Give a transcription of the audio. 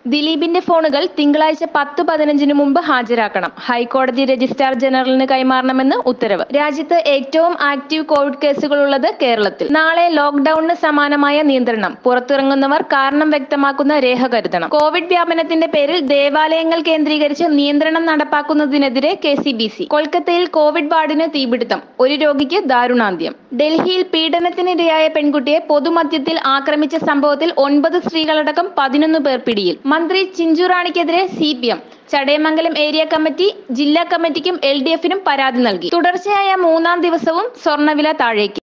ദിലീപിന്റെ ഫോണുകൾ തിങ്കളാഴ്ച പത്ത് പതിനഞ്ചിന് മുമ്പ് ഹാജരാക്കണം ഹൈക്കോടതി രജിസ്ട്രാർ ജനറലിന് കൈമാറണമെന്ന് ഉത്തരവ് രാജ്യത്ത് ഏറ്റവും ആക്റ്റീവ് കോവിഡ് കേസുകളുള്ളത് കേരളത്തിൽ നാളെ ലോക്ഡൌണിന് സമാനമായ നിയന്ത്രണം പുറത്തിറങ്ങുന്നവർ കാരണം വ്യക്തമാക്കുന്ന രേഖ കരുതണം കോവിഡ് വ്യാപനത്തിന്റെ പേരിൽ ദേവാലയങ്ങൾ കേന്ദ്രീകരിച്ച് നിയന്ത്രണം നടപ്പാക്കുന്നതിനെതിരെ കെ സി ബി സി കൊൽക്കത്തയിൽ കോവിഡ് വാർഡിന് തീപിടുത്തം ഒരു രോഗിക്ക് ദാരുണാന്ത്യം ഡൽഹിയിൽ പീഡനത്തിനിരയായ പെൺകുട്ടിയെ പൊതുമധ്യത്തിൽ ആക്രമിച്ച സംഭവത്തിൽ ഒൻപത് സ്ത്രീകളടക്കം പതിനൊന്ന് പേർ പിടിയിൽ മന്ത്രി ചിഞ്ചുറാണിക്കെതിരെ C P M Chadayamangalam area committee ജില്ലാ കമ്മിറ്റിക്കും എൽ ഡി എഫിനും പരാതി നൽകി തുടർച്ചയായ മൂന്നാം ദിവസവും സ്വർണ്ണവില താഴേക്ക്